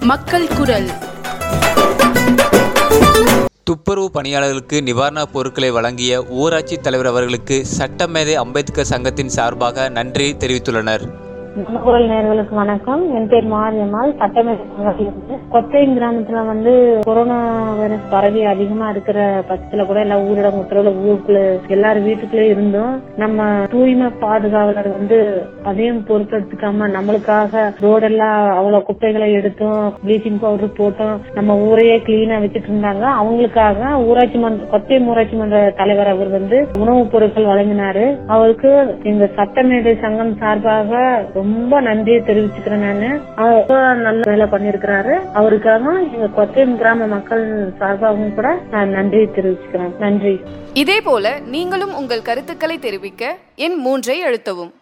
மக்கள் குரல் துப்புரவு பணியாளர்களுக்கு நிவாரணப் பொருட்களை வழங்கிய ஊராட்சி தலைவர் அவர்களுக்கு சட்டமேதை அம்பேத்கர் சங்கத்தின் சார்பாக நன்றி தெரிவித்துள்ளனர் குரல் நேர்களுக்கு வணக்கம் என் பேர் மாரியம்மாள் சட்டமன்ற கொத்தையம் கிராமத்துல வந்து கொரோனா வைரஸ் பரவி அதிகமா இருக்கிற பட்சத்துல கூட எல்லா ஊரடங்கு உத்தரவுல ஊருக்குள்ள எல்லாரும் வீட்டுக்குள்ளே இருந்தோம் நம்ம தூய்மை பாதுகாவலர் வந்து அதையும் பொருட்படுத்திக்காம நம்மளுக்காக ரோடெல்லாம் அவ்வளவு குப்பைகளை எடுத்தோம் ப்ளீச்சிங் பவுடர் போட்டோம் நம்ம ஊரையே கிளீனா வச்சுட்டு இருந்தாங்க அவங்களுக்காக ஊராட்சி மன்ற கொத்தையம் ஊராட்சி மன்ற தலைவர் அவர் வந்து உணவுப் பொருட்கள் வழங்கினாரு அவருக்கு எங்க சட்டமேதை சங்கம் சார்பாக ரொம்ப நன்றியை தெரிவிச்சுக்கிறேன் நானு அவர் ரொம்ப நல்ல வேலை பண்ணிருக்கிறாரு அவருக்காக எங்க கொத்தையம் கிராம மக்கள் சார்பாகவும் கூட நான் நன்றியை தெரிவிச்சுக்கிறேன் நன்றி இதேபோல நீங்களும் உங்கள் கருத்துக்களை தெரிவிக்க எண் மூன்றை அழுத்தவும்